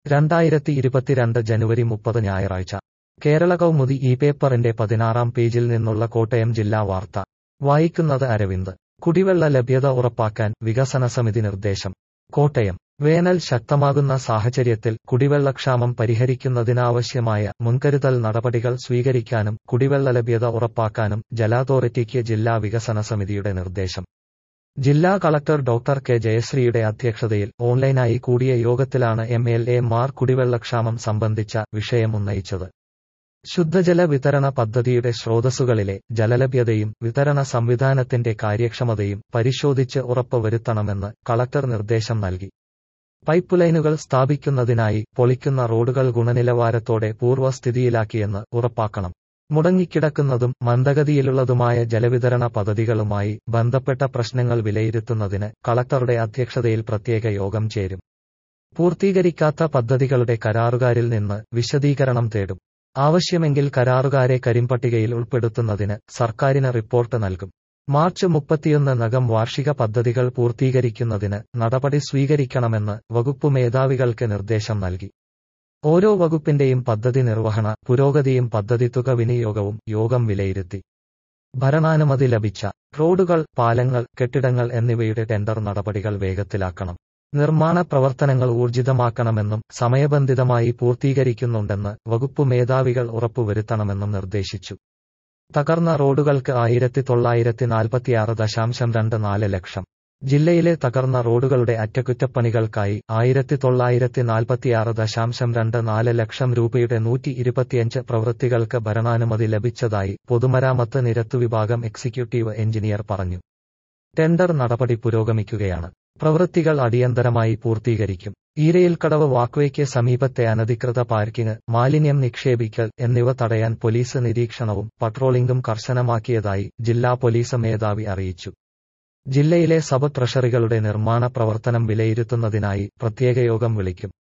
രണ്ടായിരത്തി ഇരുപത്തിരണ്ട് ജനുവരി മുപ്പത് ഞായറാഴ്ച കേരള കൗമുദി ഈ പേപ്പറിന്റെ പതിനാറാം പേജിൽ നിന്നുള്ള കോട്ടയം ജില്ലാ വാർത്ത വായിക്കുന്നത് അരവിന്ദ് കുടിവെള്ള ലഭ്യത ഉറപ്പാക്കാൻ വികസന സമിതി നിർദ്ദേശം കോട്ടയം വേനൽ ശക്തമാകുന്ന സാഹചര്യത്തിൽ കുടിവെള്ളക്ഷാമം പരിഹരിക്കുന്നതിനാവശ്യമായ മുൻകരുതൽ നടപടികൾ സ്വീകരിക്കാനും കുടിവെള്ള ലഭ്യത ഉറപ്പാക്കാനും ജല അതോറിറ്റിക്ക് ജില്ലാ വികസന സമിതിയുടെ നിർദ്ദേശം ജില്ലാ കളക്ടർ ഡോക്ടർ കെ ജയശ്രീയുടെ അധ്യക്ഷതയിൽ ഓൺലൈനായി കൂടിയ യോഗത്തിലാണ് എം എൽ എ മാർ കുടിവെള്ളക്ഷാമം സംബന്ധിച്ച വിഷയം ഉന്നയിച്ചത് ശുദ്ധജല വിതരണ പദ്ധതിയുടെ സ്രോതസ്സുകളിലെ ജലലഭ്യതയും വിതരണ സംവിധാനത്തിന്റെ കാര്യക്ഷമതയും പരിശോധിച്ച് ഉറപ്പുവരുത്തണമെന്ന് കളക്ടർ നിർദ്ദേശം നൽകി പൈപ്പ് ലൈനുകൾ സ്ഥാപിക്കുന്നതിനായി പൊളിക്കുന്ന റോഡുകൾ ഗുണനിലവാരത്തോടെ പൂർവ്വസ്ഥിതിയിലാക്കിയെന്ന് ഉറപ്പാക്കണം മുടങ്ങിക്കിടക്കുന്നതും മന്ദഗതിയിലുള്ളതുമായ ജലവിതരണ പദ്ധതികളുമായി ബന്ധപ്പെട്ട പ്രശ്നങ്ങൾ വിലയിരുത്തുന്നതിന് കളക്ടറുടെ അധ്യക്ഷതയിൽ പ്രത്യേക യോഗം ചേരും പൂർത്തീകരിക്കാത്ത പദ്ധതികളുടെ കരാറുകാരിൽ നിന്ന് വിശദീകരണം തേടും ആവശ്യമെങ്കിൽ കരാറുകാരെ കരിമ്പട്ടികയിൽ ഉൾപ്പെടുത്തുന്നതിന് സർക്കാരിന് റിപ്പോർട്ട് നൽകും മാർച്ച് മുപ്പത്തിയൊന്നിനകം വാർഷിക പദ്ധതികൾ പൂർത്തീകരിക്കുന്നതിന് നടപടി സ്വീകരിക്കണമെന്ന് വകുപ്പ് മേധാവികൾക്ക് നിർദ്ദേശം നൽകി ഓരോ വകുപ്പിന്റെയും പദ്ധതി നിർവഹണ പുരോഗതിയും പദ്ധതി തുക വിനിയോഗവും യോഗം വിലയിരുത്തി ഭരണാനുമതി ലഭിച്ച റോഡുകൾ പാലങ്ങൾ കെട്ടിടങ്ങൾ എന്നിവയുടെ ടെൻഡർ നടപടികൾ വേഗത്തിലാക്കണം നിർമ്മാണ പ്രവർത്തനങ്ങൾ ഊർജിതമാക്കണമെന്നും സമയബന്ധിതമായി പൂർത്തീകരിക്കുന്നുണ്ടെന്ന് വകുപ്പ് മേധാവികൾ ഉറപ്പുവരുത്തണമെന്നും നിർദ്ദേശിച്ചു തകർന്ന റോഡുകൾക്ക് ആയിരത്തി തൊള്ളായിരത്തി നാൽപ്പത്തിയാറ് ദശാംശം രണ്ട് നാല് ലക്ഷം ജില്ലയിലെ തകർന്ന റോഡുകളുടെ അറ്റകുറ്റപ്പണികൾക്കായി ആയിരത്തി തൊള്ളായിരത്തി നാൽപ്പത്തിയാറ് ദശാംശം രണ്ട് നാല് ലക്ഷം രൂപയുടെ നൂറ്റി ഇരുപത്തിയഞ്ച് പ്രവൃത്തികൾക്ക് ഭരണാനുമതി ലഭിച്ചതായി പൊതുമരാമത്ത് നിരത്തുവിഭാഗം എക്സിക്യൂട്ടീവ് എഞ്ചിനീയർ പറഞ്ഞു ടെൻഡർ നടപടി പുരോഗമിക്കുകയാണ് പ്രവൃത്തികൾ അടിയന്തരമായി പൂർത്തീകരിക്കും ഈരയിൽക്കടവ് വാക്വേക്ക് സമീപത്തെ അനധികൃത പാർക്കിംഗ് മാലിന്യം നിക്ഷേപിക്കൽ എന്നിവ തടയാൻ പോലീസ് നിരീക്ഷണവും പട്രോളിംഗും കർശനമാക്കിയതായി ജില്ലാ പോലീസ് മേധാവി അറിയിച്ചു ജില്ലയിലെ സബ് ട്രഷറികളുടെ നിർമ്മാണ പ്രവർത്തനം വിലയിരുത്തുന്നതിനായി പ്രത്യേക യോഗം വിളിക്കും